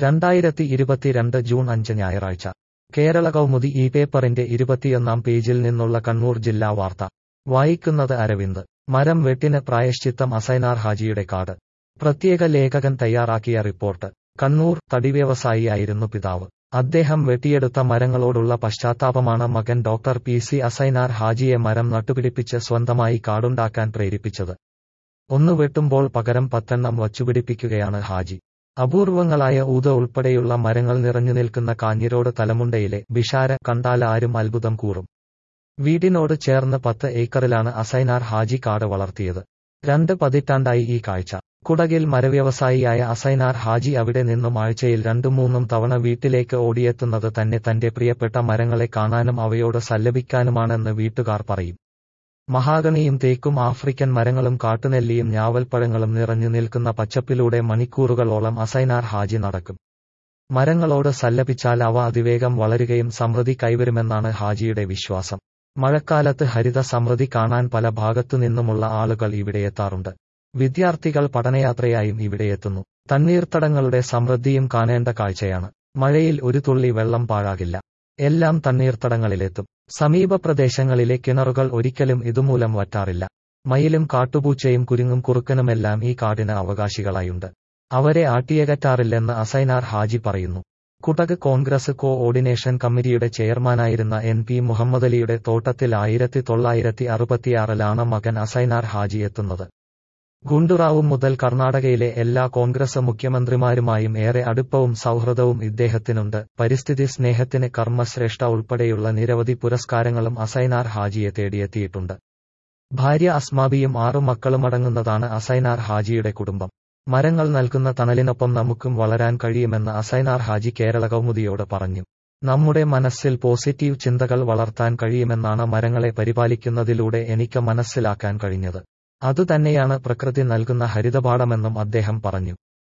രണ്ടായിരത്തി ഇരുപത്തിരണ്ട് ജൂൺ അഞ്ച് ഞായറാഴ്ച കേരള കൗമുദി ഈ പേപ്പറിന്റെ ഇരുപത്തിയൊന്നാം പേജിൽ നിന്നുള്ള കണ്ണൂർ ജില്ലാ വാർത്ത വായിക്കുന്നത് അരവിന്ദ് മരം വെട്ടിന് പ്രായശ്ചിത്തം അസൈനാർ ഹാജിയുടെ കാട് പ്രത്യേക ലേഖകൻ തയ്യാറാക്കിയ റിപ്പോർട്ട് കണ്ണൂർ തടിവ്യവസായിയായിരുന്നു പിതാവ് അദ്ദേഹം വെട്ടിയെടുത്ത മരങ്ങളോടുള്ള പശ്ചാത്താപമാണ് മകൻ ഡോക്ടർ പി സി അസൈനാർ ഹാജിയെ മരം നട്ടുപിടിപ്പിച്ച് സ്വന്തമായി കാടുണ്ടാക്കാൻ പ്രേരിപ്പിച്ചത് ഒന്ന് വെട്ടുമ്പോൾ പകരം പത്തെണ്ണം വച്ചുപിടിപ്പിക്കുകയാണ് ഹാജി അപൂർവങ്ങളായ ഊത ഉൾപ്പെടെയുള്ള മരങ്ങൾ നിറഞ്ഞു നിൽക്കുന്ന കാഞ്ഞിരോട് തലമുണ്ടയിലെ ബിഷാര കണ്ടാൽ ആരും അത്ഭുതം കൂറും വീടിനോട് ചേർന്ന് പത്ത് ഏക്കറിലാണ് അസൈനാർ ഹാജി കാട് വളർത്തിയത് രണ്ട് പതിറ്റാണ്ടായി ഈ കാഴ്ച കുടകിൽ മരവ്യവസായിയായ അസൈനാർ ഹാജി അവിടെ നിന്നും ആഴ്ചയിൽ രണ്ടും മൂന്നും തവണ വീട്ടിലേക്ക് ഓടിയെത്തുന്നത് തന്നെ തന്റെ പ്രിയപ്പെട്ട മരങ്ങളെ കാണാനും അവയോട് സല്ലപിക്കാനുമാണെന്ന് വീട്ടുകാർ പറയും മഹാഗണിയും തേക്കും ആഫ്രിക്കൻ മരങ്ങളും കാട്ടുനെല്ലിയും ഞാവൽപ്പഴങ്ങളും നിറഞ്ഞു നിൽക്കുന്ന പച്ചപ്പിലൂടെ മണിക്കൂറുകളോളം അസൈനാർ ഹാജി നടക്കും മരങ്ങളോട് സല്ലപിച്ചാൽ അവ അതിവേഗം വളരുകയും സമൃദ്ധി കൈവരുമെന്നാണ് ഹാജിയുടെ വിശ്വാസം മഴക്കാലത്ത് ഹരിത സമൃദ്ധി കാണാൻ പല ഭാഗത്തുനിന്നുമുള്ള ആളുകൾ ഇവിടെയെത്താറുണ്ട് വിദ്യാർത്ഥികൾ പഠനയാത്രയായും ഇവിടെയെത്തുന്നു തണ്ണീർത്തടങ്ങളുടെ സമൃദ്ധിയും കാണേണ്ട കാഴ്ചയാണ് മഴയിൽ ഒരു തുള്ളി വെള്ളം പാഴാകില്ല എല്ലാം തണ്ണീർത്തടങ്ങളിലെത്തും സമീപ പ്രദേശങ്ങളിലെ കിണറുകൾ ഒരിക്കലും ഇതുമൂലം വറ്റാറില്ല മയിലും കാട്ടുപൂച്ചയും കുരുങ്ങും കുറുക്കനുമെല്ലാം ഈ കാടിന് അവകാശികളായുണ്ട് അവരെ ആട്ടിയകറ്റാറില്ലെന്ന് അസൈനാർ ഹാജി പറയുന്നു കുടക് കോൺഗ്രസ് കോ ഓർഡിനേഷൻ കമ്മിറ്റിയുടെ ചെയർമാനായിരുന്ന എൻ പി മുഹമ്മദലിയുടെ തോട്ടത്തിൽ ആയിരത്തി തൊള്ളായിരത്തി അറുപത്തിയാറിലാണ് മകൻ അസൈനാർ ഹാജി എത്തുന്നത് ഗുണ്ടുറാവു മുതൽ കർണാടകയിലെ എല്ലാ കോൺഗ്രസ് മുഖ്യമന്ത്രിമാരുമായും ഏറെ അടുപ്പവും സൗഹൃദവും ഇദ്ദേഹത്തിനുണ്ട് പരിസ്ഥിതി സ്നേഹത്തിന് കർമ്മശ്രേഷ്ഠ ഉൾപ്പെടെയുള്ള നിരവധി പുരസ്കാരങ്ങളും അസൈനാർ ഹാജിയെ തേടിയെത്തിയിട്ടുണ്ട് ഭാര്യ അസ്മാബിയും ആറു മക്കളുമടങ്ങുന്നതാണ് അസൈനാർ ഹാജിയുടെ കുടുംബം മരങ്ങൾ നൽകുന്ന തണലിനൊപ്പം നമുക്കും വളരാൻ കഴിയുമെന്ന് അസൈനാർ ഹാജി കേരള കൗമുദിയോട് പറഞ്ഞു നമ്മുടെ മനസ്സിൽ പോസിറ്റീവ് ചിന്തകൾ വളർത്താൻ കഴിയുമെന്നാണ് മരങ്ങളെ പരിപാലിക്കുന്നതിലൂടെ എനിക്ക് മനസ്സിലാക്കാൻ കഴിഞ്ഞത് അതുതന്നെയാണ് പ്രകൃതി നൽകുന്ന ഹരിതപാഠമെന്നും അദ്ദേഹം പറഞ്ഞു